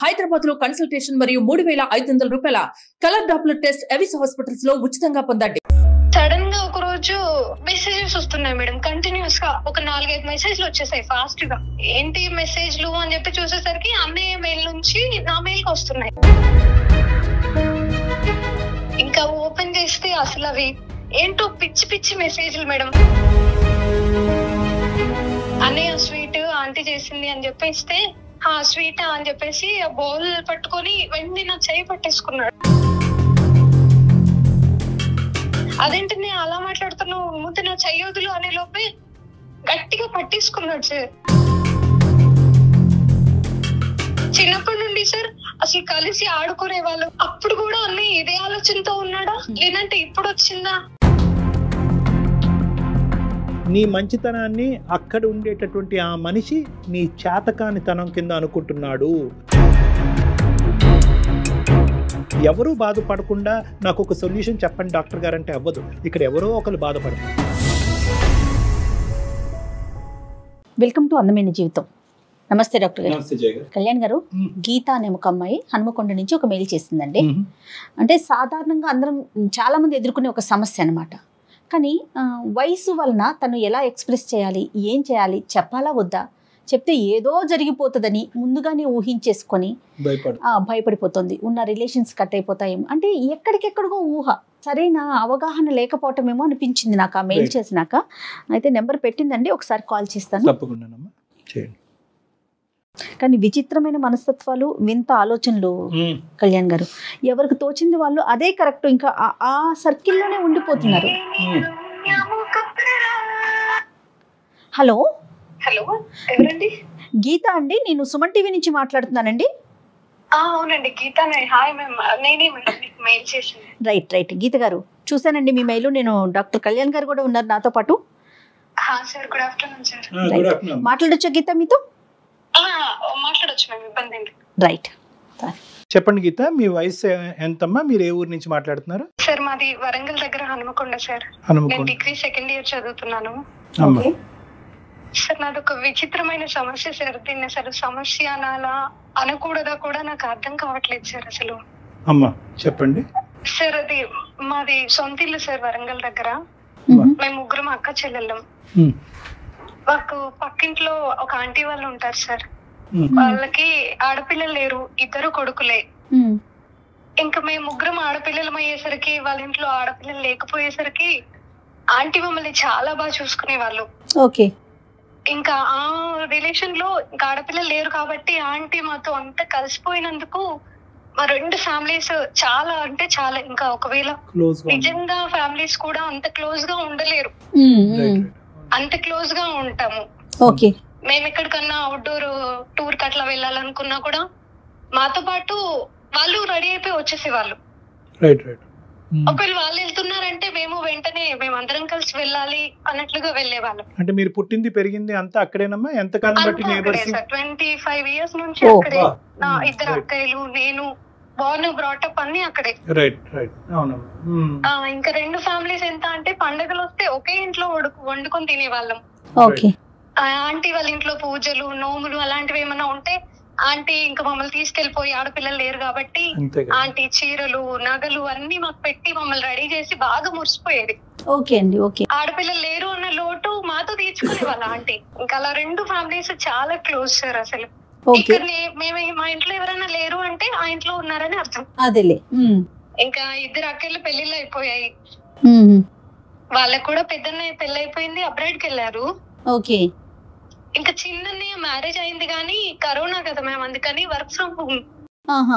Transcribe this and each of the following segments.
హైదరాబాద్ లో కన్సల్టేషన్ మరియు మూడు వేల ఐదు వందల రూపాయల కలర్ డాప్లర్ టెస్ట్ ఎవిస్ హాస్పిటల్స్ లో ఉచితంగా పొందండి సడన్ గా ఒక రోజు మెసేజెస్ వస్తున్నాయి మేడం కంటిన్యూస్ గా ఒక నాలుగైదు మెసేజ్లు వచ్చేసాయి ఫాస్ట్ గా ఏంటి మెసేజ్లు అని చెప్పి చూసేసరికి అన్నయ్య మెయిల్ నుంచి నా మెయిల్ కి వస్తున్నాయి ఇంకా ఓపెన్ చేస్తే అసలు అవి ఏంటో పిచ్చి పిచ్చి మెసేజ్లు మేడం అన్నయ్య స్వీట్ ఆంటీ చేసింది అని చెప్పేస్తే ఆ స్వీట్ అని చెప్పేసి ఆ బౌల్ పట్టుకొని వెంటనే నా చేయి పట్టేసుకున్నాడు అదేంటి నేను అలా మాట్లాడుతున్నావు ముందు నా చెయ్యొదులు అనే లోపే గట్టిగా పట్టేసుకున్నాడు సార్ చిన్నప్పటి నుండి సార్ అసలు కలిసి ఆడుకునే వాళ్ళు అప్పుడు కూడా అన్ని ఇదే ఆలోచనతో ఉన్నాడా లేదంటే ఇప్పుడు వచ్చిందా నీ మంచితనాన్ని అక్కడ ఉండేటటువంటి ఆ మనిషి నీ చేతకానితనం కింద అనుకుంటున్నాడు ఎవరూ బాధపడకుండా నాకు ఒక సొల్యూషన్ చెప్పండి డాక్టర్ గారు అంటే అవ్వదు ఇక్కడ ఎవరో ఒకరు బాధపడతారు వెల్కమ్ టు అందమైన జీవితం నమస్తే డాక్టర్ గారు నమస్తే జయ గారు కళ్యాణ్ గారు మ్మ్. గీత అనే ఒక అమ్మాయి హనుమకొండ నుంచి ఒక మెయిల్ చేసిందండి మ్మ్. అంటే సాధారణంగా అందరం చాలా మంది ఎదుర్కొనే ఒక సమస్య అనమాట కానీ ఆ, వయసు వలన తను ఎలా ఎక్స్ప్రెస్ చేయాలి ఏం చేయాలి చెప్పాలా వద్దా చెప్తే ఏదో జరిగిపోతుందని ముందుగానే ఊహించేసుకొని భయపడు ఆ, భయపడిపోతుంది ఉన్న రిలేషన్స్ కట్ అయిపోతాయేమో అంటే ఎక్కడికెక్కడికో ఊహ సరైన అవగాహన లేకపోవటమేమో అనిపించింది నాకు ఆ మెయిల్ Right. చేసినాక అయితే నెంబర్ పెట్టిందండి ఒకసారి కాల్ చేస్తాను తప్పకుండానమ్మా చేయండి కానీ విచిత్రమైన మనస్తత్వాలు వింత ఆలోచనలు మ్మ్. కళ్యాణ్ గారు ఎవరికి తోచింది వాళ్ళు అదే కరెక్ట్ ఇంకా ఆ- ఆ సర్కిల్లోనే ఉండిపోతున్నారు మ్మ్. హలో హలో ఎవరండి గీత అండి నేను సుమన్ టీవీ నుంచి మాట్లాడుతున్నానండి ఆ, అవునండి గీత హాయ్ మ్యామ్ నేనే మేడం మీకు మెయిల్ చేసింది రైట్ రైట్ గీత గారు చూశానండి మీ మెయిల్ నేను డాక్టర్ కళ్యాణ్ గారు కూడా ఉన్నారు నాతో పాటు సార్ గుడ్ ఆఫ్టర్నూన్ సార్ ఆ, గుడ్ ఆఫ్టర్నూన్ మాట్లాడొచ్చా గీత మీతో మాట్లాడొచ్చు మ్యామ్ ఇబ్బంది ఏంటి రైట్ చెప్పండి గీత మీ వయసు ఎంతమ్మా మీరు ఏ ఊరు నుంచి మాట్లాడుతున్నారు సార్ మాది వరంగల్ దగ్గర హనుమకొండ సార్ నేను హనుమకొండ డిగ్రీ సెకండ్ ఇయర్ చదువుతున్నాను అమ్మా సార్ నాది ఒక విచిత్రమైన సమస్య సార్ దీన్ని అసలు సమస్య అనాలా అనకూడదా కూడా నాకు అర్థం కావట్లేదు సార్ అసలు అమ్మా చెప్పండి సార్ అది మాది సొంత ఇల్లు సార్ వరంగల్ దగ్గర మేము ముగ్గురం అక్క చెల్లెళ్ళం మ్మ్. మాకు పక్కింట్లో ఒక ఆంటీ వాళ్ళు ఉంటారు సార్ మ్మ్. వాళ్ళకి ఆడపిల్లలు లేరు ఇద్దరు కొడుకులే ఇంకా మేము ముగ్గురం ఆడపిల్లలం అయ్యేసరికి వాళ్ళ ఇంట్లో ఆడపిల్లలు లేకపోయేసరికి ఆంటీ మమ్మల్ని చాలా బాగా చూసుకునే వాళ్ళు ఓకే ఇంకా ఆ రిలేషన్ లో ఇంకా ఆడపిల్లలు లేరు కాబట్టి ఆంటీ మాతో అంత కలిసిపోయినందుకు మా రెండు ఫ్యామిలీస్ చాలా అంటే చాలా ఇంకా ఒకవేళ క్లోజ్ గా ఉంది. నిజంగా ఫ్యామిలీస్ కూడా అంత క్లోజ్ గా ఉండలేరు రైట్, రైట్. అంత క్లోజ్ గా ఉంటాము ఓకే మేము ఎక్కడికన్నా అవుట్డోర్ టూర్ కి అట్లా వెళ్ళాలనుకున్నా కూడా మాతో పాటు వాళ్ళు రెడీ అయిపోయి వచ్చేసేవాళ్ళు రైట్ రైట్ మ్మ్. ఒకవేళ వాళ్ళు వెళ్తున్నారంటే మేము వెంటనే మేము అందరం కలిసి వెళ్ళాలి అన్నట్లుగా వెళ్ళేవాళ్ళం అంటే మీరు పుట్టింది పెరిగింది అంతా అక్కడేనమ్మా ఎంతకాలం బట్టి అంతా అక్కడే neighbours sir twenty five years నుంచి ఓ. అక్కడే నా Hmm, ఇద్దరు right. అక్కయ్యలు నేను బోర్న్ బ్రాటప్ అన్ని అక్కడే రైట్ రైట్ అవునమ్మా మ్మ్. ఆ, ఇంకా రెండు ఫ్యామిలీస్ ఎంత అంటే పండగలు వస్తే ఒకే ఇంట్లో వండు- వండుకొని తినేవాళ్ళం ఓకే ఆ, ఆంటీ వాళ్ళ ఇంట్లో పూజలు నోములు అలాంటివి ఏమైనా ఉంటే ఆంటీ ఇంకా మమ్మల్ని తీసుకెళ్లిపోయి ఆడపిల్లలు లేరు కాబట్టి అంతే కదా ఆంటీ చీరలు నగలు అన్ని మాకు పెట్టి మమ్మల్ని రెడీ చేసి బాగా మురిసిపోయేది ఓకే అండి ఓకే ఆడపిల్లలు లేరు అన్న లోటు మాతో తీర్చుకునే వాళ్ళ ఆంటీ ఇంకా అలా రెండు ఫ్యామిలీస్ చాలా క్లోజ్ సార్ అసలు ఓకే ఇక్కడ నే- మేము మా ఇంట్లో ఎవరైనా లేరు అంటే ఆ ఇంట్లో ఉన్నారని అర్థం అదేలే మ్మ్. ఇంకా ఇద్దరు అక్కలు పెళ్లిళ్ళు అయిపోయాయి మ్మ్. వాళ్ళకు కూడా పెద్దన్నయ్య పెళ్లి అయిపోయింది అబ్రాడ్ కి వెళ్ళారు ఓకే ఇంకా చిన్నన్నయ్య మ్యారేజ్ అయింది కానీ కరోనా కదా మేము అందుకని వర్క్ ఫ్రమ్ హోమ్ ఆహా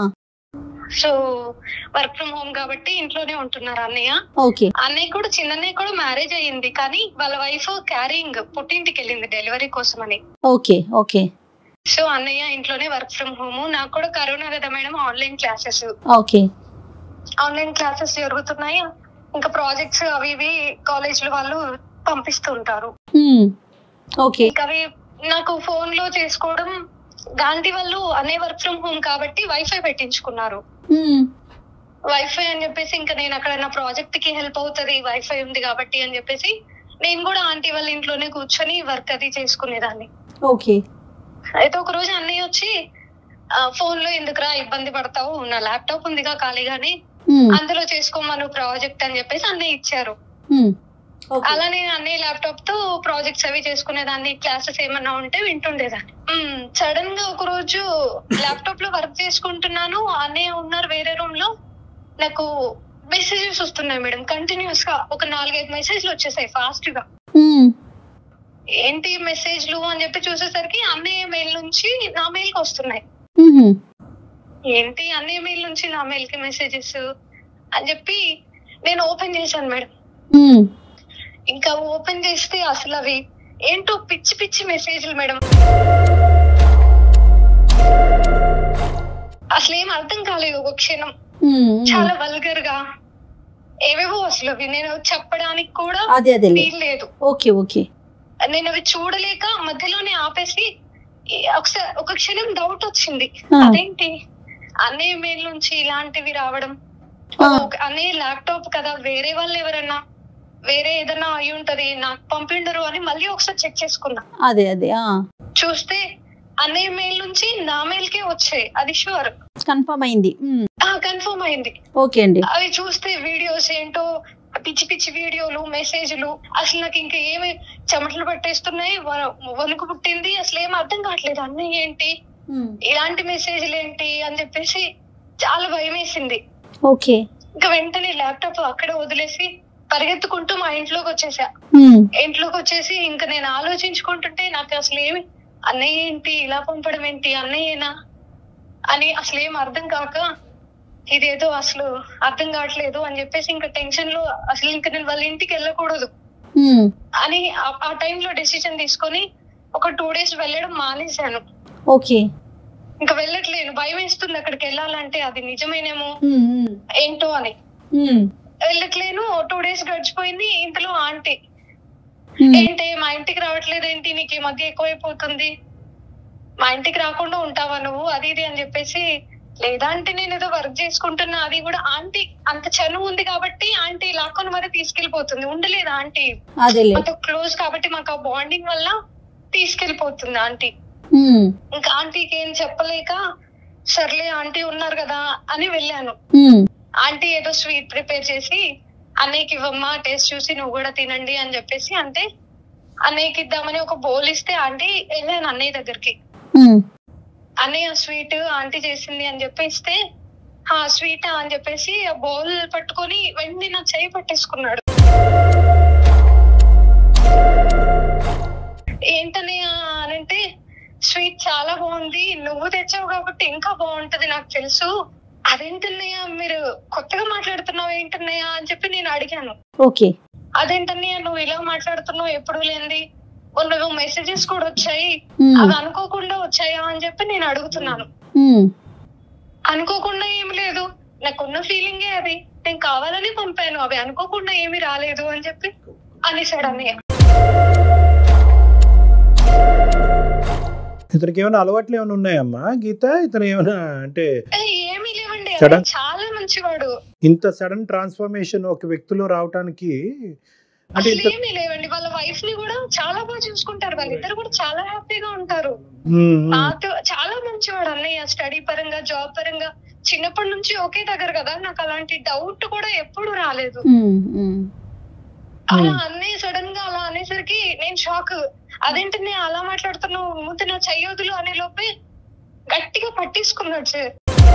సో వర్క్ ఫ్రమ్ హోమ్ కాబట్టి ఇంట్లోనే ఉంటున్నారు అన్నయ్య ఓకే అన్నయ్య కూడా చిన్నన్నయ్య కూడా మ్యారేజ్ అయ్యింది కానీ వాళ్ళ వైఫ్ క్యారింగ్ పుట్టింటికి వెళ్ళింది డెలివరీ కోసం అని ఓకే ఓకే సో అన్నయ్య ఇంట్లోనే వర్క్ ఫ్రమ్ హోమ్ నాకు కూడా కరోనా కదా madam online classes okay online classes జరుగుతున్నాయి ఇంకా ప్రాజెక్ట్స్ అవి ఇవి కాలేజ్ లో వాళ్ళు పంపిస్తుంటారు మ్మ్. ఓకే ఇంకా అవి నాకు ఫోన్ లో చేసుకోవడం గాంధీ వాళ్ళు అనే వర్క్ ఫ్రమ్ హోమ్ కాబట్టి వైఫై పెట్టించుకున్నారు మ్మ్. వైఫై అని చెప్పేసి ఇంకా నేను అక్కడ నా ప్రాజెక్ట్ కి హెల్ప్ అవుతది వైఫై ఉంది కాబట్టి అని చెప్పేసి నేను కూడా ఆంటీ వాళ్ళ ఇంట్లోనే కూర్చొని వర్క్ అది చేసుకునేదాన్ని ఓకే అయితే ఒక రోజు అన్నయ్య వచ్చి ఫోన్ లో ఎందుకురా ఇబ్బంది పడతావు నా ల్యాప్టాప్ ఉందిగా ఖాళీగానే ఉమ్, అందులో చేసుకోమను ప్రాజెక్ట్ అని చెప్పేసి అన్నయ్య ఇచ్చారు ఉమ్, అలా నేను అన్నయ్య ల్యాప్టాప్ తో ప్రాజెక్ట్స్ అవి చేసుకునేదాన్ని క్లాసెస్ ఏమన్నా ఉంటే వింటుండేదాన్ని సడన్ గా ఒక రోజు ల్యాప్టాప్ లో వర్క్ చేసుకుంటున్నాను అన్నయ్య ఉన్నారు వేరే రూమ్ లో నాకు మెసేజెస్ వస్తున్నాయి మేడం కంటిన్యూస్ గా ఒక నాలుగైదు మెసేజ్లు వచ్చేసాయి ఫాస్ట్ గా ఉమ్, ఏంటి మెసేజ్లు అని చెప్పి చూసేసరికి అన్నయ్య మెయిల్ నుంచి నా మెయిల్ కి వస్తున్నాయి ఉమ్, ఏంటి అన్నయ్య మెయిల్ నుంచి నా మెయిల్ కి మెసేజెస్ అని చెప్పి నేను ఓపెన్ చేశాను మేడం ఉమ్, ఇంకా ఓపెన్ చేస్తే అసలు అవి ఏంటో పిచ్చి పిచ్చి మెసేజ్లు మేడం అసలు ఏం అర్థం కాలేదు ఒక క్షణం ఉమ్, చాలా వల్గర్ గా ఏవేవో అసలు అవి నేను చెప్పడానికి కూడా అదే అదే వీలు లేదు ఓకే ఓకే నేను అవి చూడలేక మధ్యలోనే ఆపేసి ఈ ఒకసారి ఒక క్షణం డౌట్ వచ్చింది ఆ. అదేంటి అన్నయ్య మెయిల్ నుంచి ఇలాంటివి రావడం ఆ. ఒక- అన్నయ్య ల్యాప్టాప్ కదా వేరే వాళ్ళు ఎవరన్నా వేరే ఏదన్నా అయి ఉంటది నాకు పంపిండరు అని మళ్ళీ ఒకసారి చెక్ చేసుకున్నా అదే అదే చూస్తే అన్నయ్య మెయిల్ నుంచి నా మెయిల్ కే వచ్చాయి అది షూర్ కన్ఫర్మ్ అయింది ఉమ్, కన్ఫర్మ్ అయింది ఓకే అండి అవి చూస్తే వీడియోస్ ఏంటో పిచ్చి పిచ్చి వీడియోలు మెసేజ్లు అసలు నాకు ఇంకా ఏమి చెమటలు పట్టేస్తున్నాయి వ- వణుకు పుట్టింది అసలు ఏం అర్థం కావట్లేదు అన్నయ్య ఏంటి ఉమ్, ఇలాంటి మెసేజ్లు ఏంటి అని చెప్పేసి చాలా భయం వేసింది ఓకే ఇంకా వెంటనే ల్యాప్టాప్ అక్కడ వదిలేసి పరిగెత్తుకుంటూ మా ఇంట్లోకి వచ్చేసా ఉమ్, ఇంట్లోకి వచ్చేసి ఇంకా నేను ఆలోచించుకుంటుంటే నాకు అసలు ఏమి అన్నయ్య ఏంటి ఇలా పంపడం ఏంటి అన్నయ్యేనా అని అసలు ఏం అర్థం కాక ఇదేదో అసలు అర్థం కావట్లేదు అని చెప్పేసి ఇంకా టెన్షన్ లో అసలు ఇంకా నేను వాళ్ళ ఇంటికి వెళ్ళకూడదు ఉమ్, అని ఆ- ఆ టైంలో డెసిషన్ తీసుకొని ఒక టూ డేస్ వెళ్ళడం మానేశాను ఓకే ఇంకా వెళ్ళట్లేను భయం వేస్తుంది అక్కడికి వెళ్ళాలంటే అది నిజమేనేమో ఉమ్, ఉమ్, ఏంటో అని ఉమ్, వెళ్ళట్లేను టూ డేస్ గడిచిపోయింది ఇంతలో ఆంటీ ఉమ్, ఏంటి మా ఇంటికి రావట్లేదు ఏంటి నీకు ఈ మధ్య ఎక్కువైపోతుంది మా ఇంటికి రాకుండా ఉంటావా నువ్వు అది ఇది అని చెప్పేసి లేదా అంటే నేను ఏదో వర్క్ చేసుకుంటున్నా అది కూడా ఆంటీ అంత చనువు ఉంది కాబట్టి ఆంటీ లాక్కొని మరి తీసుకెళ్లిపోతుంది ఉండలేదు ఆంటీ అదేలే మాతో క్లోజ్ కాబట్టి మాకు ఆ బాండింగ్ వల్ల తీసుకెళ్లిపోతుంది ఆంటీ ఉమ్, ఇంకా ఆంటీకి ఏం చెప్పలేక సర్లే ఆంటీ ఉన్నారు కదా అని వెళ్ళాను ఉమ్, ఆంటీ ఏదో స్వీట్ ప్రిపేర్ చేసి అన్నయ్యకి ఇవ్వమ్మా టేస్ట్ చూసి నువ్వు కూడా తినండి అని చెప్పేసి అంటే అన్నయ్యకి ఇద్దామని ఒక బౌల్ ఇస్తే ఆంటీ వెళ్ళాను అన్నయ్య దగ్గరికి ఉమ్, అన్నయ్య స్వీట్ ఆంటీ చేసింది అని చెప్పి ఇస్తే ఆ స్వీట్ అని చెప్పేసి ఆ బౌల్ పట్టుకొని వెంటనే నా చేయి పట్టేసుకున్నాడు ఏంటన్నయ్య అనంటే స్వీట్ చాలా బాగుంది నువ్వు తెచ్చావు కాబట్టి ఇంకా బాగుంటది నాకు తెలుసు అదేంటన్నయ్య మీరు కొత్తగా మాట్లాడుతున్నావు ఏంటన్నయ్య అని చెప్పి నేను అడిగాను ఓకే అదేంటన్నయ్య నువ్వు ఇలా మాట్లాడుతున్నావు ఎప్పుడు లేనిది నువ్వు మెసేజెస్ కూడా వచ్చాయి ఉమ్, అవి అనుకోకుండా వచ్చాయా అని చెప్పి నేను అడుగుతున్నాను ఉమ్, అనుకోకుండా ఏం లేదు నాకున్న ఫీలింగే అది నేను కావాలని పంపాను అవి అనుకోకుండా ఏమీ రాలేదు అని చెప్పి అనేసాడు అన్నయ్య ఇతనికి ఏమైనా అలవాట్లు ఏమైనా ఉన్నాయమ్మా గీత ఇతను ఏమైనా అంటే ఏ, ఏమీ లేవండి Sudden- అన్నయ్య చాలా మంచివాడు ఇంత సడన్ ట్రాన్స్ఫర్మేషన్ ఒక వ్యక్తిలో రావటానికి అంటే అసలు ఇంత ఏమీ లేవండి వాళ్ళ వైఫ్ ని కూడా చాలా బాగా చూసుకుంటారు వాళ్ళిద్దరు కూడా చాలా హ్యాపీగా ఉంటారు ఉమ్, ఉమ్. నాతో చాలా మంచివాడు అన్నయ్య స్టడీ పరంగా జాబ్ పరంగా చిన్నప్పటి నుంచి ఒకే దగ్గర కదా నాకు అలాంటి డౌట్ కూడా ఎప్పుడు రాలేదు ఉమ్, ఉమ్, అలా Hmm. అన్నయ్య సడన్ గా అలా అనేసరికి నేను షాక్ అదేంటి నేను అలా మాట్లాడుతున్నావు ముందు నా చెయ్యొదులు అనే లోపే గట్టిగా పట్టేసుకున్నాడు సార్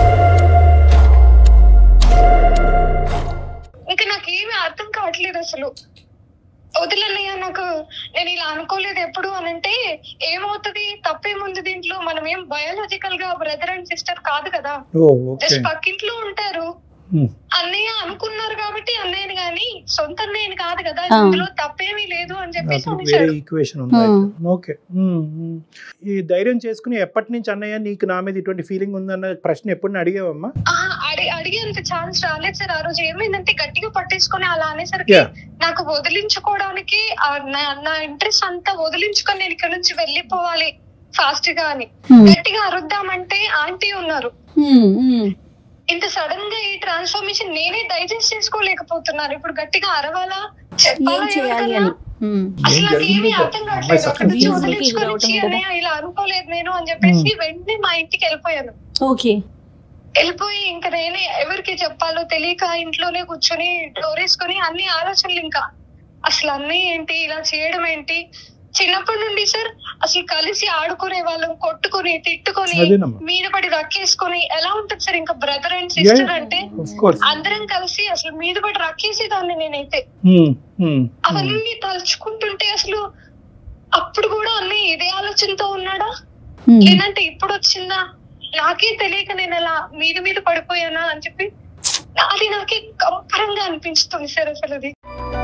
ఇంకా నాకేమీ అర్థం కావట్లేదు అసలు వదిలన్నయ్య నాకు నేను ఇలా అనుకోలేదు ఎప్పుడు అని అంటే ఏమవుతుంది తప్పేముంది దీంట్లో మనం ఏం బయాలజికల్ గా బ్రదర్ అండ్ సిస్టర్ కాదు కదా ఓ ఓకే జస్ట్ పక్కింట్లో ఉంటారు ఉమ్, అన్నయ్య అనుకున్నారు కాబట్టి అన్నయ్యని గాని సొంత అన్నయ్యని కాదు కదా ఆ. ఇందులో తప్పేమీ లేదు అని చెప్పేసి అప్పుడు వేరే అనేసాడు ఈక్వేషన్ ఉంది ఉమ్. ఓకే ఉమ్, ఉమ్. ఈ ధైర్యం చేసుకుని ఎప్పటి నుంచి అన్నయ్య నీకు నా మీద ఇటువంటి ఫీలింగ్ ఉందన్న ప్రశ్న ఎప్పుడు అడిగావమ్మా ఆహా, అడి అడిగేంత ఛాన్స్ రాలేదు సార్ ఆ రోజు ఏమైందంటే గట్టిగా పట్టేసుకొని అలా అనేసరికి Yeah. నాకు వదిలించుకోవడానికి ఆ నా- నా ఇంట్రెస్ట్ అంతా వదిలించుకొని నేను ఇక్కడ నుంచి వెళ్ళిపోవాలి ఫాస్ట్ గా అని ఉమ్, గట్టిగా అరుద్దామంటే ఆంటీ ఉన్నారు ఉమ్, ఉమ్, ఇంత సడన్ గా ఈ ట్రాన్స్ఫర్మేషన్ నేనే డైజెస్ట్ చేసుకోలేకపోతున్నాను ఇప్పుడు గట్టిగా అరవాలా చెప్పాలా ఏం చేయాలి ఎవరికన్నా? అని ఉమ్. అసలు ఏం నాకు ఏమీ జరిగింది అర్థం అమ్మాయి కావట్లేదు అక్కడ నుంచి సక్కగా వదిలించుకొని రావటం వచ్చి కదా. అన్నయ్య ఇలా అనుకోలేదు నేను అని చెప్పేసి వెంటనే మా ఇంటికి వెళ్ళిపోయాను ఓకే వెళ్ళిపోయి ఇంకా నేనే ఎవరికి చెప్పాలో తెలియక ఇంట్లోనే కూర్చొని డోర్ వేసుకొని అన్ని ఆలోచనలు ఇంకా అసలు అన్నీ ఏంటి ఇలా చేయడం ఏంటి చిన్నప్పటి నుండి సార్ అసలు కలిసి ఆడుకునే వాళ్ళం కొట్టుకొని తిట్టుకొని అదేనమ్మా మీద పడి రక్కేసుకొని ఎలా ఉంటుంది సార్ ఇంకా బ్రదర్ అండ్ సిస్టర్ అంటే ఆఫ్ కోర్స్ అందరం కలిసి అసలు మీద పడి రక్కేసేదాన్ని నేనైతే అవన్నీ తలుచుకుంటుంటే అసలు అప్పుడు కూడా అన్ని ఇదే ఆలోచనతో ఉన్నాడా ఉమ్. లేదంటే ఇప్పుడు వచ్చిందా నాకే తెలియక నేను అలా మీద మీద పడిపోయానా అని చెప్పి అది నాకే కంపరంగా అనిపిస్తుంది సార్ అసలు అది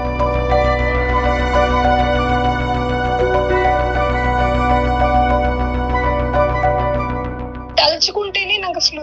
తలుచుకుంటేనే నాకు అసలు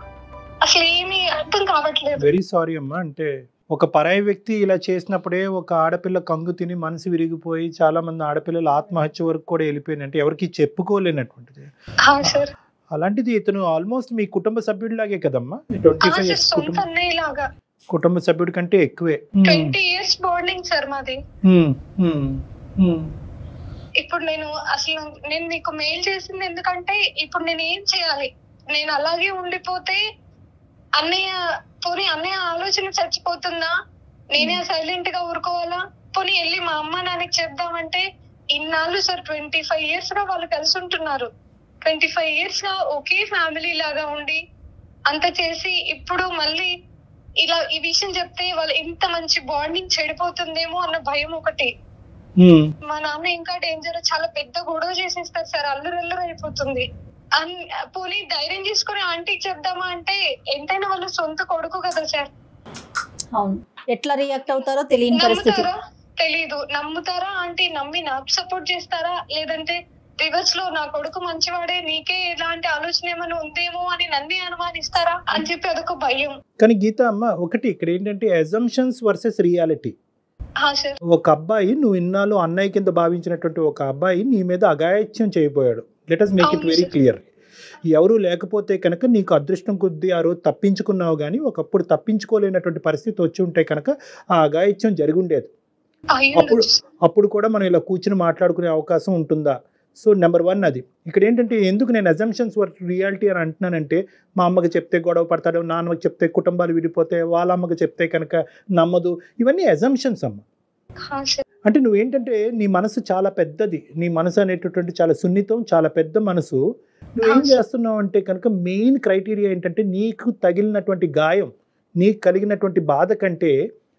అసలు ఏమీ అర్థం కావట్లేదు వెరీ సారీ అమ్మా అంటే ఒక పరాయి వ్యక్తి ఇలా చేసినప్పుడే ఒక ఆడపిల్ల కంగు తిని మనసు విరిగిపోయి చాలా మంది ఆడపిల్లలు ఆత్మహత్య వరకు కూడా వెళ్ళిపోయినాయి అంటే ఎవరికి చెప్పుకోలేనటువంటిది హా సార్ అలాంటిది ఇతను ఆల్మోస్ట్ మీ కుటుంబ సభ్యుడిలాగే కదమ్మా ట్వంటీ హా ఫైవ్ సార్ ఇయర్స్ సొంత కుటుంబ అన్నయ్య లాగా కుటుంబ సభ్యుడి కంటే ఎక్కువే ట్వంటీ ఇయర్స్ బాండింగ్ సార్ మాది ఉమ్, ఉమ్, ఉమ్. ఇప్పుడు నేను అసలు నేను మీకు మెయిల్ చేసింది ఎందుకంటే ఇప్పుడు నేను ఏం చేయాలి నేను అలాగే ఉండిపోతే అన్నయ్య పోనీ అన్నయ్య ఆలోచన చచ్చిపోతుందా నేనే సైలెంట్ గా ఊరుకోవాలా పోనీ వెళ్ళి మా అమ్మ నాన్నకి చెప్దామంటే ఇన్నాళ్ళు సార్ ట్వంటీ ఫైవ్ ఇయర్స్ గా వాళ్ళు కలిసి ఉంటున్నారు ట్వంటీ ఫైవ్ ఇయర్స్ గా ఒకే ఫ్యామిలీ లాగా ఉండి అంత చేసి ఇప్పుడు మళ్ళీ ఇలా ఈ విషయం చెప్తే వాళ్ళు ఇంత మంచి బాండింగ్ చెడిపోతుందేమో అన్న భయం ఒకటి ఉమ్. మా నాన్న ఇంకా డేంజర్ చాలా పెద్ద గొడవ చేసేస్తారు సార్ అల్లురు అల్లురు అయిపోతుంది అన్- పోనీ ధైర్యం చేసుకుని ఆంటీకి చెప్దామా అంటే ఎంతైనా వాళ్ళ సొంత కొడుకు కదా సార్ అవును ఎట్లా రియాక్ట్ అవుతారో తెలియని పరిస్థితి నమ్ముతారా తెలీదు నమ్ముతారా ఆంటీ నమ్మి నాకు సపోర్ట్ చేస్తారా లేదంటే రివర్స్ లో నా కొడుకు మంచివాడే నీకే ఇలాంటి ఆలోచన ఏమైనా ఉందేమో అని నన్నే అనుమానిస్తారా అని చెప్పి అదొక భయం కానీ గీత అమ్మ ఒకటి ఇక్కడ ఏంటంటే అజంప్షన్స్ వర్సెస్ రియాలిటీ హా సార్ ఒక అబ్బాయి నువ్వు ఇన్నాళ్ళు అన్నయ్య కింద భావించినటువంటి ఒక అబ్బాయి నీ మీద అగాయత్యం చేయబోయాడు లెట్ అస్ మేక్ ఇట్ అవును వెరీ సార్. క్లియర్ ఎవరు లేకపోతే కనుక నీకు అదృష్టం కొద్దీ ఆ రోజు తప్పించుకున్నావు కానీ ఒకప్పుడు తప్పించుకోలేనటువంటి పరిస్థితి వచ్చి ఉంటే కనుక ఆ అగాయత్యం జరిగి ఉండేది అయ్యి అప్పుడు అప్పుడు కూడా మనం ఇలా కూర్చుని మాట్లాడుకునే అవకాశం ఉంటుందా సో నెంబర్ వన్ అది ఇక్కడ ఏంటంటే ఎందుకు నేను అజంప్షన్స్ వర్క్ రియాలిటీ అని అంటున్నానంటే మా అమ్మకి చెప్తే గొడవ పడతాడు నాన్నకి చెప్తే కుటుంబాలు విడిపోతే వాళ్ళ అమ్మకి చెప్తే కనుక నమ్మదు ఇవన్నీ అజంప్షన్స్ అమ్మ హా సార్ అంటే నువ్వేంటంటే నీ మనసు చాలా పెద్దది నీ మనసు అనేటటువంటి చాలా సున్నితం చాలా పెద్ద మనసు నువ్వేం అవును సార్. చేస్తున్నావు అంటే కనుక మెయిన్ క్రైటీరియా ఏంటంటే నీకు తగిలినటువంటి గాయం నీకు కలిగినటువంటి బాధ కంటే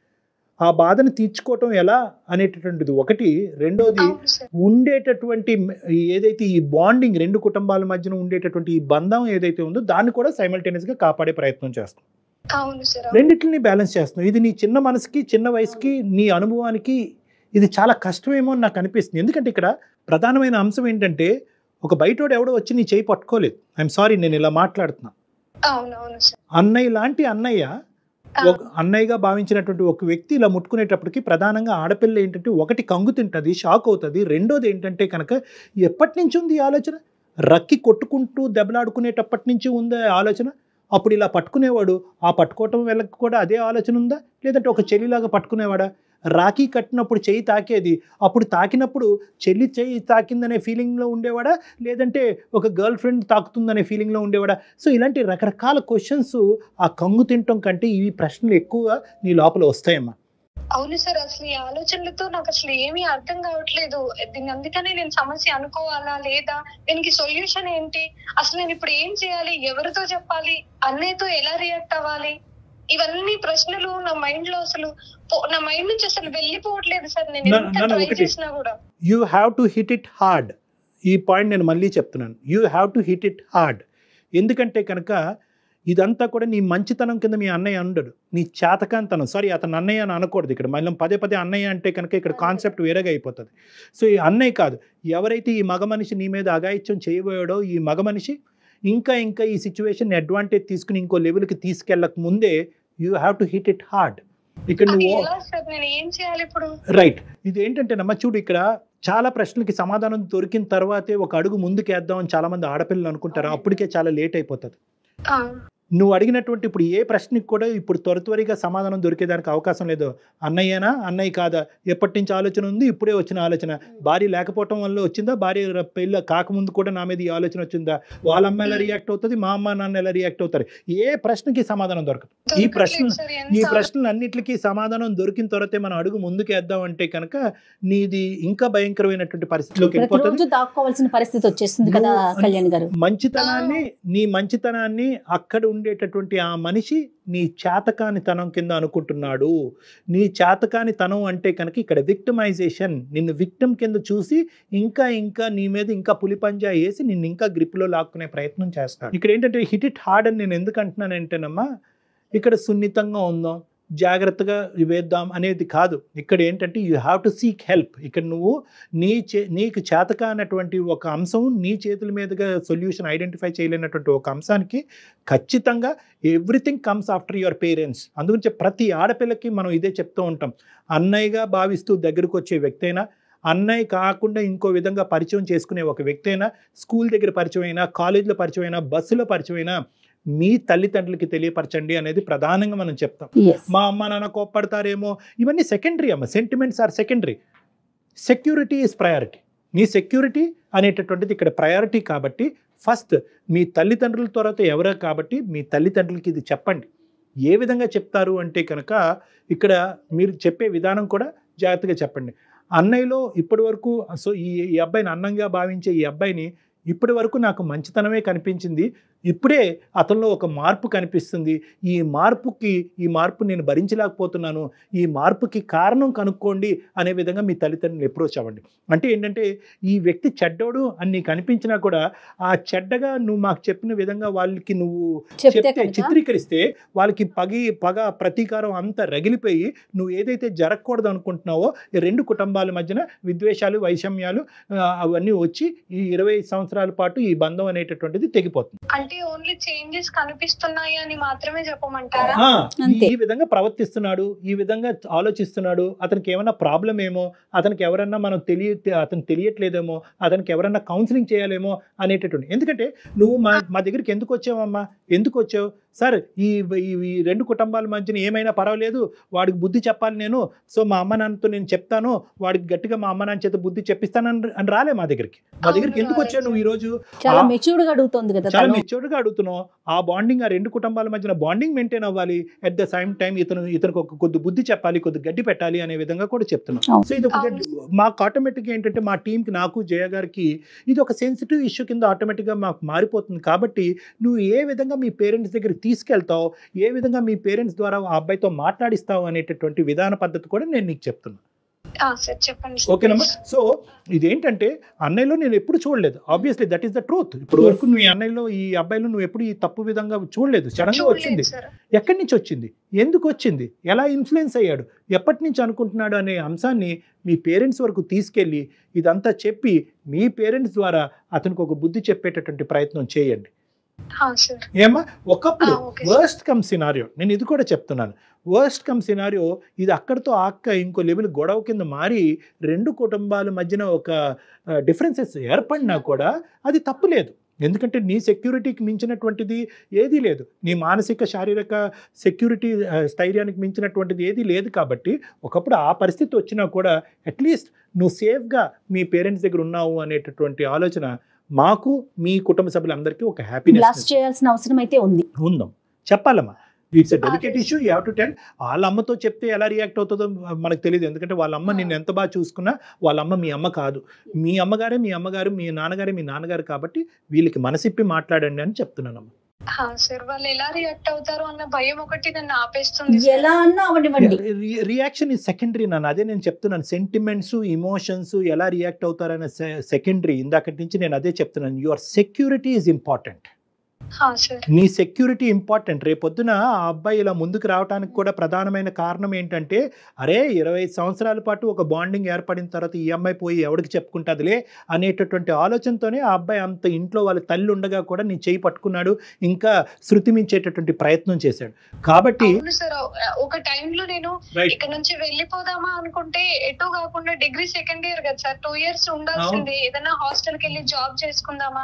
ఆ బాధను తీర్చుకోవటం ఎలా అనేటటువంటిది ఒకటి రెండోది అవును సార్ ఉండేటటువంటి మ- ఏదైతే ఈ బాండింగ్ రెండు కుటుంబాల మధ్యన ఉండేటటువంటి ఈ బంధం ఏదైతే ఉందో దాన్ని కూడా simultaneous గా కాపాడే ప్రయత్నం చేస్తాం అవును సార్ రెండిటిని బ్యాలెన్స్ చేస్తున్నాం ఇది నీ చిన్న మనసుకి చిన్న వయసుకి నీ అనుభవానికి ఇది చాలా కష్టమేమో అని నాకు అనిపిస్తుంది ఎందుకంటే ఇక్కడ ప్రధానమైన అంశం ఏంటంటే ఒక బయటోడు ఎవడో వచ్చి నీ చేయి పట్టుకోలేదు ఐఎమ్ సారీ నేను ఇలా మాట్లాడుతున్నా అవును అవును సార్ అన్నయ్య లాంటి అన్నయ్య ఒక అన్నయ్యగా భావించినటువంటి ఒక వ్యక్తి ఇలా ముట్టుకునేటప్పటికి ప్రధానంగా ఆడపిల్ల ఏంటంటే ఒకటి కంగు తింటుంది షాక్ అవుతుంది రెండోది ఏంటంటే కనుక ఎప్పటి నుంచి ఉంది ఈ ఆలోచన రక్కి కొట్టుకుంటూ దెబ్బలాడుకునేటప్పటి నుంచి ఉందా ఆలోచన అప్పుడు ఇలా పట్టుకునేవాడు ఆ పట్టుకోవటం వెళ్ళక కూడా అదే ఆలోచన ఉందా లేదంటే ఒక చెల్లిలాగా పట్టుకునేవాడా రాఖీ కట్టినప్పుడు చెయ్యి తాకేది అప్పుడు తాకినప్పుడు చెల్లి చెయ్యి తాకిందనే ఫీలింగ్లో ఉండేవాడా లేదంటే ఒక గర్ల్ ఫ్రెండ్ తాకుతుందనే ఫీలింగ్లో ఉండేవాడా సో ఇలాంటి రకరకాల క్వశ్చన్స్ ఆ కంగు తినటం కంటే ఈ ప్రశ్నలు ఎక్కువగా నీ లోపల వస్తాయమ్మా అవును సార్ అసలు ఈ ఆలోచనలతో నాకు అసలు ఏమీ అర్థం కావట్లేదు దీన్ని అందుకనే నేను సమస్య అనుకోవాలా లేదా దీనికి సొల్యూషన్ ఏంటి అసలు నేను ఇప్పుడు ఏం చేయాలి ఎవరితో చెప్పాలి అన్నయ్యతో ఎలా రియాక్ట్ అవ్వాలి ఇవన్నీ ప్రశ్నలు నా మైండ్ లో అసలు పో- నా మైండ్ నుంచి అసలు వెళ్ళిపోవట్లేదు సార్ నేను నా- ఎంత నాన్న ట్రై ఒకటి. చేసినా కూడా you have to hit it hard ఈ పాయింట్ నేను మళ్ళీ చెప్తున్నాను you have to hit it hard ఎందుకంటే కనుక ఇదంతా కూడా నీ మంచితనం కింద మీ అన్నయ్య ఉండడు నీ చేతకాంతనం సారీ అతను అన్నయ్య అని అనకూడదు ఇక్కడ మళ్ళీ పదే పదే అన్నయ్య అంటే కనుక ఇక్కడ కాన్సెప్ట్ వేరేగా అయిపోతుంది సో ఈ అన్నయ్య కాదు ఎవరైతే ఈ మగ మనిషి నీ మీద అగాయిత్యం చేయబోయాడో ఈ మగ మనిషి ఇంకా ఇంకా ఈ సిచ్యువేషన్ అడ్వాంటేజ్ తీసుకుని ఇంకో లెవెల్కి తీసుకెళ్ళక ముందే you have to hit it hard ఇక్కడ అది నువ్వు ఎలా సార్ నేను ఏం చేయాలి ఇప్పుడు రైట్ ఇది ఏంటంటే నమ్మ చూడు ఇక్కడ చాలా ప్రశ్నలకి సమాధానం దొరికిన తర్వాతే ఒక అడుగు ముందుకేద్దాం అని చాలా మంది ఆడపిల్లలు అనుకుంటారు అప్పటికే చాలా లేట్ అయిపోతుంది ఆ, నువ్వు అడిగినటువంటి ఇప్పుడు ఏ ప్రశ్నకి కూడా ఇప్పుడు త్వర త్వరగా సమాధానం దొరికేదానికి అవకాశం లేదు అన్నయ్యనా అన్నయ్య కాదా ఎప్పటి నుంచి ఆలోచన ఉంది ఇప్పుడే వచ్చిన ఆలోచన భార్య లేకపోవటం వల్ల వచ్చిందా భార్య ర- పెళ్ళ కాకముందు కూడా నా మీద ఈ ఆలోచన వచ్చిందా వాళ్ళ అమ్మ ఎలా రియాక్ట్ అవుతుంది మా అమ్మ నాన్న ఎలా రియాక్ట్ అవుతారు ఏ ప్రశ్నకి సమాధానం దొరకదు ఈ ప్రశ్న దొరకట్లేదు సార్, ఎంత ఈ ప్రశ్నలన్నిటికీ సమాధానం దొరికిన తర్వాతే మనం అడుగు ముందుకేద్దాం అంటే కనుక నీది ఇంకా భయంకరమైనటువంటి పరిస్థితిలోకి వెళ్ళిపోతుంది ప్రతిరోజు దాక్కోవాల్సిన పరిస్థితి వచ్చేస్తుంది కదా నువ్వు- కళ్యాణ్ గారు మంచితనాన్ని నీ మంచితనాన్ని అక్కడ ఉండేటటువంటి ఆ మనిషి నీ చేతకాని తనం కింద అనుకుంటున్నాడు నీ చేతకాని తనం అంటే కనుక ఇక్కడ విక్టమైజేషన్ నిన్ను విక్టమ్ కింద చూసి ఇంకా ఇంకా నీ మీద ఇంకా పులిపంజా వేసి నిన్ను ఇంకా గ్రిప్లో లాక్కునే ప్రయత్నం చేస్తాడు ఇక్కడ ఏంటంటే హిట్ ఇట్ హార్డ్ అని నేను ఎందుకు అంటున్నానంటేనమ్మా ఇక్కడ సున్నితంగా ఉందాం జాగ్రత్తగా వేద్దాం అనేది కాదు ఇక్కడ ఏంటంటే you have to seek help ఇక్కడ నువ్వు నీ చే నీకు చేతకానటువంటి ఒక అంశం నీ చేతుల మీదుగా సొల్యూషన్ ఐడెంటిఫై చేయలేనటువంటి ఒక అంశానికి ఖచ్చితంగా everything comes after your parents అందుగురించి ప్రతి ఆడపిల్లకి మనం ఇదే చెప్తూ ఉంటాం అన్నయ్యగా భావిస్తూ దగ్గరకు వచ్చే వ్యక్తి అయినా అన్నయ్య కాకుండా ఇంకో విధంగా పరిచయం చేసుకునే ఒక వ్యక్తి అయినా స్కూల్ దగ్గర పరిచయం అయినా కాలేజీలో పరిచయం అయినా బస్సులో పరిచయం అయినా మీ తల్లిదండ్రులకి తెలియపరచండి అనేది ప్రధానంగా మనం చెప్తాం Yes. మా అమ్మ నాన్న కోప్పడతారేమో ఇవన్నీ సెకండరీ అమ్మ sentiments are secondary security is priority నీ సెక్యూరిటీ అనేటటువంటిది ఇక్కడ ప్రయారిటీ కాబట్టి ఫస్ట్ మీ తల్లిదండ్రుల తర్వాత ఎవరో కాబట్టి మీ తల్లిదండ్రులకి ఇది చెప్పండి ఏ విధంగా చెప్తారు అంటే కనుక ఇక్కడ మీరు చెప్పే విధానం కూడా జాగ్రత్తగా చెప్పండి అన్నయ్యలో ఇప్పటి వరకు సో ఈ ఈ అబ్బాయిని అన్నంగా భావించే ఈ అబ్బాయిని ఇప్పటి వరకు నాకు మంచితనమే కనిపించింది ఇప్పుడే అతనిలో ఒక మార్పు కనిపిస్తుంది ఈ మార్పుకి ఈ మార్పు నేను భరించలేకపోతున్నాను ఈ మార్పుకి కారణం కనుక్కోండి అనే విధంగా మీ తల్లిదండ్రులు అప్రోచ్ అవ్వండి అంటే ఏంటంటే ఈ వ్యక్తి చెడ్డోడు అని నీకు అనిపించినా కూడా ఆ చెడ్డగా నువ్వు మాకు చెప్పిన విధంగా వాళ్ళకి నువ్వు చెప్తే చెప్తే కనుక చిత్రీకరిస్తే వాళ్ళకి పగి పగ ప్రతీకారం అంతా రగిలిపోయి నువ్వు ఏదైతే జరగకూడదు అనుకుంటున్నావో ఈ రెండు కుటుంబాల మధ్యన విద్వేషాలు వైషమ్యాలు ఆ, అవన్నీ వచ్చి ఈ ఇరవై సంవత్సరాల పాటు ఈ బంధం అనేటటువంటిది తెగిపోతుంది అంటే ఓన్లీ చేంజెస్ కనిపిస్తున్నాయి అని మాత్రమే చెప్పమంటారా ఆ, ఈ- అంతే. ఈ విధంగా ప్రవర్తిస్తున్నాడు ఈ విధంగా ఆలోచిస్తున్నాడు అతనికి ఏమైనా ప్రాబ్లం ఏమో అతనికి ఎవరన్నా మనం తెలియ అతను తెలియట్లేదేమో అతనికి ఎవరన్నా కౌన్సిలింగ్ చేయాలేమో అనేటటువంటి ఎందుకంటే నువ్వు మా మా దగ్గరికి ఎందుకు వచ్చావమ్మా ఎందుకు వచ్చావు సార్ ఈ ఈ- ఈ రెండు కుటుంబాల మధ్యన ఏమైనా పర్వాలేదు వాడికి బుద్ధి చెప్పాలి నేను సో మా అమ్మ నాన్నతో నేను చెప్తాను వాడికి గట్టిగా మా అమ్మ నాన్న చేత బుద్ధి చెప్పిస్తానని అని రాలే మా దగ్గరికి మా దగ్గరికి ఎందుకు వచ్చావు నువ్వు ఈ రోజు చాలా ఆ- మెచ్యూర్డ్ గా అడుగుతోంది కదా చాలా తను. మెచ్యూర్డ్గా అడుగుతున్నావు ఆ బాండింగ్ ఆ రెండు కుటుంబాల మధ్యన బాండింగ్ మెయింటైన్ అవ్వాలి అట్ ద సేమ్ టైం ఇతను ఇతనికి ఒక కొద్ది బుద్ధి చెప్పాలి కొద్ది గడ్డి పెట్టాలి అనే విధంగా కూడా చెప్తున్నాం అవును. సో ఇది ఒక అవును. మాకు ఆటోమేటిక్గా ఏంటంటే మా టీంకి నాకు జయ గారికి ఇది ఒక సెన్సిటివ్ ఇష్యూ కింద ఆటోమేటిక్గా మాకు మారిపోతుంది కాబట్టి నువ్వు ఏ విధంగా మీ పేరెంట్స్ దగ్గరికి తీసుకెళ్తావు ఏ విధంగా మీ పేరెంట్స్ ద్వారా ఆ అబ్బాయితో మాట్లాడిస్తావు అనేటటువంటి విధాన పద్ధతి కూడా నేను నీకు చెప్తున్నాను ఆ, సార్ చెప్పండి ఓకేనమ్మా సో ఇదేంటంటే అన్నయ్యలో నేను ఎప్పుడు చూడలేదు obviously that is the truth ఇప్పుడు వరకు మీ అన్నయ్యలో ఈ అబ్బాయిలో నువ్వు ఎప్పుడు ఈ తప్పు విధంగా చూడలేదు సడన్ గా వచ్చింది చూడలేదు సార్ ఎక్కడి నుంచి వచ్చింది ఎందుకు వచ్చింది ఎలా ఇన్ఫ్లుయెన్స్ అయ్యాడు ఎప్పటి నుంచి అనుకుంటున్నాడు అనే అంశాన్ని మీ పేరెంట్స్ వరకు తీసుకెళ్ళి ఇదంతా చెప్పి మీ పేరెంట్స్ ద్వారా అతనికి ఒక బుద్ధి చెప్పేటటువంటి ప్రయత్నం చేయండి ఆ, సార్ ఏమ్మా ఒకప్పుడు ఆ, ఓకే. వర్స్ట్ కమ్ సినారియో నేను ఇది కూడా చెప్తున్నాను వర్స్ట్ కమ్ సినారియో ఇది అక్కడితో ఆక్క ఇంకో లెవెల్ గొడవ కింద మారి రెండు కుటుంబాల మధ్యన ఒక డిఫరెన్సెస్ ఏర్పడినా కూడా అది తప్పు లేదు ఎందుకంటే నీ సెక్యూరిటీకి మించినటువంటిది ఏదీ లేదు నీ మానసిక శారీరక సెక్యూరిటీ ఆ, స్థైర్యానికి మించినటువంటిది ఏదీ లేదు కాబట్టి ఒకప్పుడు ఆ పరిస్థితి వచ్చినా కూడా అట్లీస్ట్ నువ్వు సేఫ్గా మీ పేరెంట్స్ దగ్గర ఉన్నావు అనేటటువంటి ఆలోచన మాకు మీ కుటుంబ సభ్యులందరికీ ఒక బ్లాస్ట్ హ్యాపీనెస్ చేయాల్సిన అవసరం అయితే ఉంది ఉందాం చెప్పాలమ్మా ఇట్స్ ఎ డెలికేట్ అదే. Issue you have to tell వాళ్ళ అమ్మతో చెప్తే ఎలా రియాక్ట్ అవుతుందో మనకు తెలియదు ఎందుకంటే వాళ్ళ అమ్మ నిన్ను ఎంత బాగా చూసుకున్నా వాళ్ళ అమ్మ మీ అమ్మ కాదు మీ అమ్మగారే మీ అమ్మగారు మీ నాన్నగారే మీ నాన్నగారు కాబట్టి వీళ్ళకి మనసిప్పి మాట్లాడండి అని చెప్తున్నానమ్మా ఆ, సార్ వాళ్ళు ఎలా రియాక్ట్ అవుతారు అన్న భయం ఒకటి నన్ను ఆపేస్తుంది సార్. ఎలా అన్నా అవనివ్వండి రియాక్షన్ ఈ సెకండరీ నన్ను అదే నేను చెప్తున్నాను సెంటిమెంట్స్ ఇమోషన్స్ ఎలా రియాక్ట్ అవుతారనే సెకండరీ ఇందాకటి నుంచి నేను అదే చెప్తున్నాను యువర్ సెక్యూరిటీ ఈజ్ ఇంపార్టెంట్ ఆ, సార్ నీ సెక్యూరిటీ ఇంపార్టెంట్ రేపొద్దున ఆ అబ్బాయి ఇలా ముందుకు రావడానికి కూడా ప్రధానమైన కారణం ఏంటంటే అరే ఇరవై ఐదు సంవత్సరాల పాటు ఒక బాండింగ్ ఏర్పడిన తర్వాత ఈ అమ్మాయి పోయి ఎవరికి చెప్పుకుంటుందిలే అనేటటువంటి ఆలోచనతోనే ఆ అబ్బాయి అంత ఇంట్లో వాళ్ళ తల్లి ఉండగా కూడా నీ చేయి పట్టుకున్నాడు ఇంకా శృతి మించేటటువంటి ప్రయత్నం చేశాడు కాబట్టి అవును సార్ ఒక టైంలో నేను రైట్ ఇక్కడ నుంచి వెళ్ళిపోదామా అనుకుంటే ఎటు కాకుండా డిగ్రీ సెకండ్ ఇయర్ కదా సార్ టూ ఇయర్స్ ఉండాల్సిందే ఏదైనా హాస్టల్ కి వెళ్ళి జాబ్ చేసుకుందామా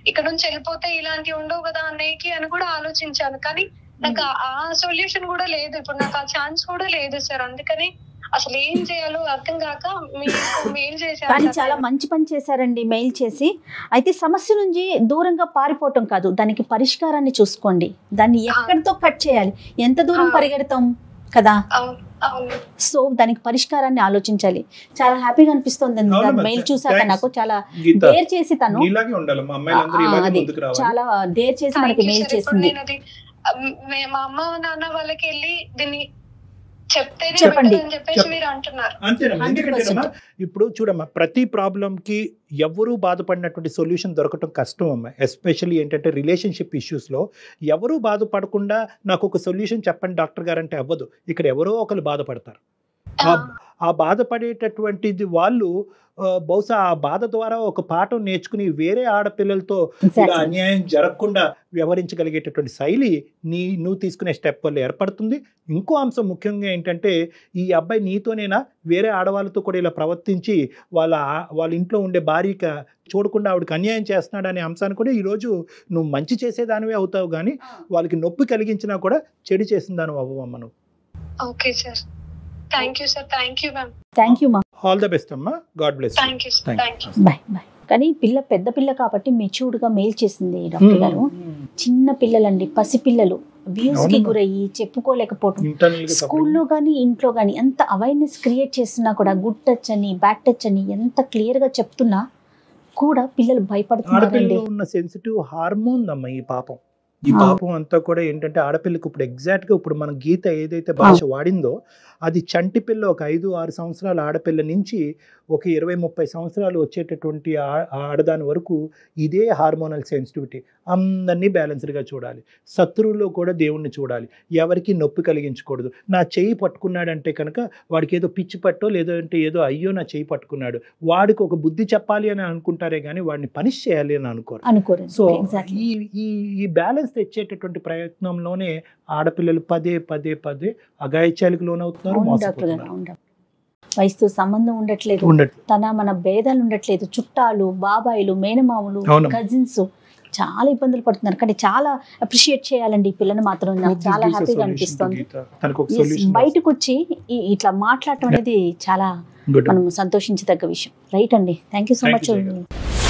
ఇక్కడ నుంచి వెళ్ళిపోతే ఇలాంటివి ఉండవు కదా అన్నయ్యకి అని కూడా ఆలోచించాను కానీ నాకు ఆ- ఆ సొల్యూషన్ కూడా లేదు ఇప్పుడు నాకు ఆ ఛాన్స్ కూడా లేదు సార్ అందుకని అసలు ఏం చేయాలో అర్థం కాక మీకు మెయిల్ కానీ చేశాను చాలా మంచి పని చేశారండి మెయిల్ చేసి అయితే సమస్య నుంచి దూరంగా పారిపోవటం కాదు దానికి పరిష్కారాన్ని చూసుకోండి దాన్ని ఎక్కడితో కట్ చేయాలి ఎంత దూరం ఆ. పరిగెడతాం కదా అవును అవును సో దానికి పరిష్కారాన్ని ఆలోచించాలి చాలా హ్యాపీగా అనిపిస్తుంది అవునమ్మా, దాని మెయిల్ చూసాక thanks. నాకు చాలా గీత డేర్ చేసి తను ఇలాగే ఉండాలి మా అమ్మాయిలందరూ ఆ, ఇలాగే అది ముందుకు రావాలి చాలా డేర్ చేసి Thank మనకి you, మెయిల్ sir. ఇప్పుడు చేసింది నేను అది, అమ్, మే- మా అమ్మ నాన్న వాళ్ళకి వెళ్ళి దీన్ని చెప్తేనే చెప్పండి. better అని చెప్పేసి చెప్ప- మీరు అంటున్నారు అంతేనమ్మా 100% ఎందుకంటేనమ్మా ఇప్పుడు చూడమ్మా ప్రతి ప్రాబ్లంకి ఎవరు బాధపడినటువంటి సొల్యూషన్ దొరకటం కష్టం అమ్మా ఎస్పెషల్లీ ఏంటంటే రిలేషన్షిప్ ఇష్యూస్లో ఎవరు బాధపడకుండా నాకు ఒక సొల్యూషన్ చెప్పండి డాక్టర్ గారు అంటే అవ్వదు ఇక్కడ ఎవరో ఒకరు బాధపడతారు ఆ, ఆ బాధపడేటటువంటిది వాళ్ళు ఆ, బహుశా ఆ బాధ ద్వారా ఒక పాఠం నేర్చుకుని వేరే ఆడపిల్లలతో ఇలా Exactly. అన్యాయం జరగకుండా వ్యవహరించగలిగేటటువంటి శైలి నీ నువ్వు తీసుకునే స్టెప్ వల్ల ఏర్పడుతుంది ఇంకో అంశం ముఖ్యంగా ఏంటంటే ఈ అబ్బాయి నీతోనేనా వేరే ఆడవాళ్ళతో కూడా ఇలా ప్రవర్తించి వాళ్ళ ఆ- వాళ్ళ ఇంట్లో ఉండే భార్యక చూడకుండా ఆవిడకి అన్యాయం చేస్తున్నాడు అనే అంశాన్ని కూడా ఈరోజు నువ్వు మంచి చేసేదానివే అవుతావు కానీ వాళ్ళకి నొప్పి కలిగించినా కూడా చెడు చేసిన దాని అవ్వమ్మ నువ్వు okay sir thank you sir thank you ma'am thank you మా ఆల్ ద బెస్ట్ అమ్మా God bless thank you sir Thank thank you bye bye కానీ పిల్ల పెద్ద పిల్ల కాబట్టి మెచ్యూర్డ్ గా మెయిల్ చేసింది డాక్టర్ గారు చిన్న పిల్లలండి పసి పిల్లలు అబ్యూస్ కి అవునమ్మా. గురయ్యి చెప్పుకోలేకపోవటం ఇంటర్నల్ స్కూల్లో కానీ ఇంట్లో కానీ ఎంత అవేర్నెస్ క్రియేట్ చేస్తున్నా కూడా గుడ్ టచ్ అని బ్యాడ్ టచ్ అని ఎంత క్లియర్ గా చెప్తున్నా కూడా పిల్లలు భయపడుతున్నారండి ఆడపిల్లలో ఉన్న సెన్సిటివ్ హార్మోన్ అమ్మ ఈ పాపం ఈ ఆ. పాపం అంతా కూడా ఏంటంటే ఆడపిల్లకి ఇప్పుడు ఎగ్జాక్ట్ గా ఇప్పుడు మన గీత ఏదైతే భాష వాడిందో అది చంటి పిల్ల ఒక ఐదు ఆరు సంవత్సరాల ఆడపిల్ల నుంచి ఒక ఇరవై ముప్పై సంవత్సరాలు వచ్చేటటువంటి ఆ- ఆ ఆడదాని వరకు ఇదే హార్మోనల్ సెన్సిటివిటీ అందరినీ బ్యాలెన్స్డ్గా చూడాలి శత్రువులో కూడా దేవుణ్ణి చూడాలి ఎవరికి నొప్పి కలిగించకూడదు నా చెయ్యి పట్టుకున్నాడంటే కనుక వాడికి ఏదో పిచ్చి పట్టో లేదంటే ఏదో అయ్యో నా చెయ్యి పట్టుకున్నాడు వాడికి ఒక బుద్ధి చెప్పాలి అని అనుకుంటారే కానీ వాడిని పనిష్ చేయాలి అని అనుకోరు అనుకోరు సో ఎగ్జాక్ట్లీ ఈ ఈ ఈ బ్యాలెన్స్ తెచ్చేటటువంటి ప్రయత్నంలోనే ఆడపిల్లలు పదే పదే పదే అగాయిత్యాలకు లోనవుతున్నారు అవును డాక్టర్ గారు మోసపోతున్నారు అవును డాక్టర్. వయసుతో సంబంధం ఉండట్లేదు ఉండట్లేదు తన మన భేదాలు ఉండట్లేదు చుట్టాలు బాబాయిలు మేనమామలు అవునమ్మా. కజిన్స్ చాలా ఇబ్బందులు పడుతున్నారు కానీ చాలా అప్రిషియేట్ చేయాలండి ఈ పిల్లని మాత్రం నాకు Hope this చాలా gives a హ్యాపీగా solution to అనిపిస్తుంది Geeta. తనకు ఒక Yes, సొల్యూషన్ బయటకు వచ్చి ఈ- ఇట్లా మాట్లాడటం అనేది చాలా గుడ్ మనం సంతోషించదగ్గ విషయం రైట్ అండి thank you so Thank much you, Jaya గారు.